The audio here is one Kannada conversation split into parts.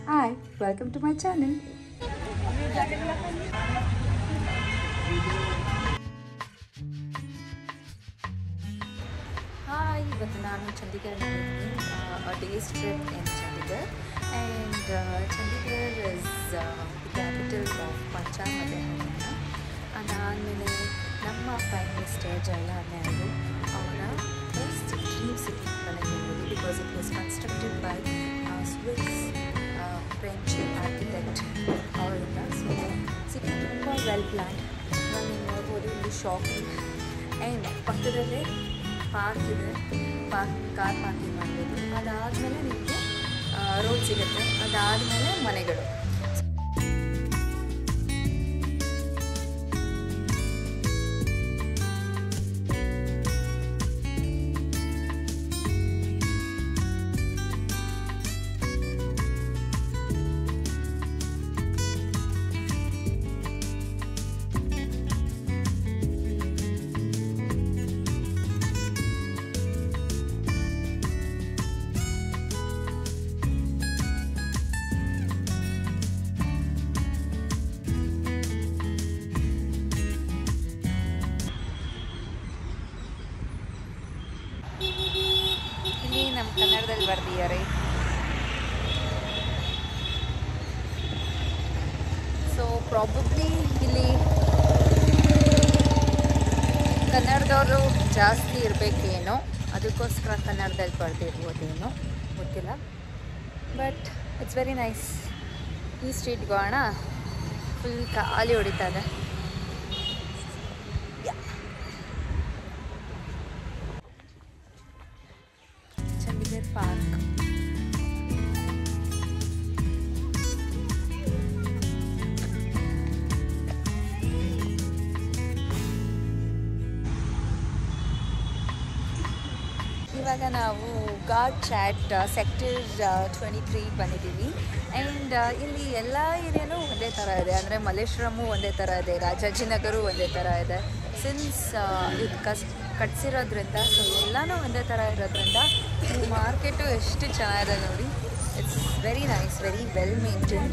Hi, welcome to my channel. Hi ಇವತ್ತು ನಾನು Chandigarh days trip in Chandigarh and Chandigarh is the capital of Punjab ಮತ್ತು ಹರಿಯಾಣ ಅದಾದಮೇಲೆ ನಮ್ಮ ಪ್ರೈಮ್ ಮಿನಿಸ್ಟರ್ ಜವಾಹರ್ಲಾಲ್ ನೆಹರು ಅವರ ಫಸ್ಟ್ ಡ್ರೀಮ್ ಸಿಟಿ ಅಂತಲೇ ಹೇಳ್ಬೋದು because it was constructed by Swiss French architect ಅವರಿಂದ ಸೊ ಸಿಟಿ ತುಂಬ ವೆಲ್ ಪ್ಲ್ಯಾನ್ ನಾನು ನೀವು ನೋಡ್ಬೋದು ಇಲ್ಲಿ ಶಾಪಿಂಗ್ ಆ್ಯಂಡ್ ಪಕ್ಕದಲ್ಲೇ ಪಾರ್ಕ್ ಇದೆ ಪಾರ್ಕ್ ಕಾರ್ ಪಾರ್ಕಿಂಗ್ ಮಾಡ್ಬೋದು ಅದಾದಮೇಲೆ ನಿಮಗೆ ರೋಡ್ ಸಿಗುತ್ತೆ ಅದಾದಮೇಲೆ ಮನೆಗಳು ಇಲ್ಲಿ ನಮ್ಮ ಕನ್ನಡದಲ್ಲಿ ಬರ್ದಿದ್ದಾರೆ ಸೊ ಪ್ರಾಬಬ್ಲಿ ಇಲ್ಲಿ ಕನ್ನಡದವರು ಜಾಸ್ತಿ ಇರಬೇಕೇನೋ ಅದಕ್ಕೋಸ್ಕರ ಕನ್ನಡದಲ್ಲಿ ಬರ್ದಿರ್ಬೋದೇನೋ ಗೊತ್ತಿಲ್ಲ ಬಟ್ ಇಟ್ಸ್ ವೆರಿ ನೈಸ್ ಈ ಸ್ಟ್ರೀಟ್ಗೆ ಹೋಗೋಣ ಫುಲ್ ಖಾಲಿ ಹೊಡಿತಾ ಇದೆ ಚಂಡೀಗಢ ಪಾರ್ಕ್ ಇವಾಗ ನಾವು ಗಾಡ್ ಚಾಟ್ ಸೆಕ್ಟರ್ ಟ್ವೆಂಟಿ ತ್ರೀ ಬಂದಿದ್ದೀವಿ ಆ್ಯಂಡ್ ಇಲ್ಲಿ ಎಲ್ಲ ಏರಿಯಾನೂ ಒಂದೇ ಥರ ಇದೆ ಅಂದರೆ ಮಲ್ಲೇಶ್ವರಮು ಒಂದೇ ಥರ ಇದೆ ರಾಜಾಜಿನಗರು ಒಂದೇ ಥರ ಇದೆ ಸಿನ್ಸ್ ಇದು ಕಸ್ ಕಟ್ಸಿರೋದ್ರಿಂದ ಸೊ ಎಲ್ಲನೂ ಒಂದೇ ಥರ ಇರೋದ್ರಿಂದ ಈ ಮಾರ್ಕೆಟು ಎಷ್ಟು ಚೆನ್ನಾಗಿದೆ ನೋಡಿ it's very nice very well maintained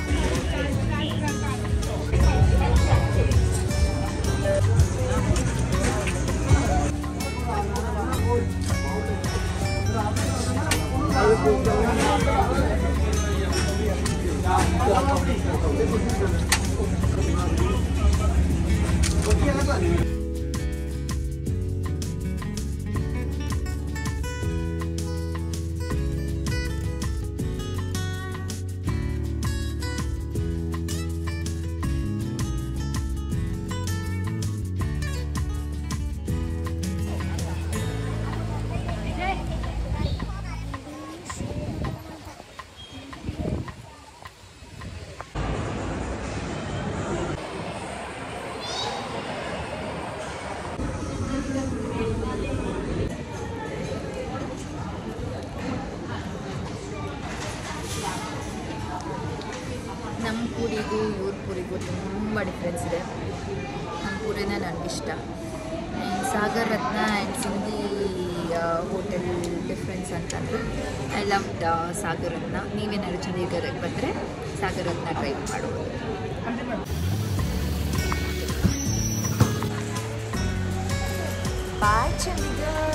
ನಮ್ಮ ಪೂರಿಗೂ ಇವ್ರ ಪೂರಿಗೂ ತುಂಬ ಡಿಫ್ರೆನ್ಸ್ ಇದೆ ನಮ್ಮ ಪೂರಿನೇ ನನಗಿಷ್ಟ and Sagar Ratna and Sindhi hotel difference ಅಂತಂದರೆ I love the Sagar Ratna ನೀವೇನಾದ್ರು ಚಂಡೀಗಢಕ್ಕೆ ಬಂದರೆ ಸಾಗರ್ ರತ್ನ ಟ್ರೈ ಮಾಡ್ಬೋದು ಬಾಯ್ ಚಂಡೀಗಢ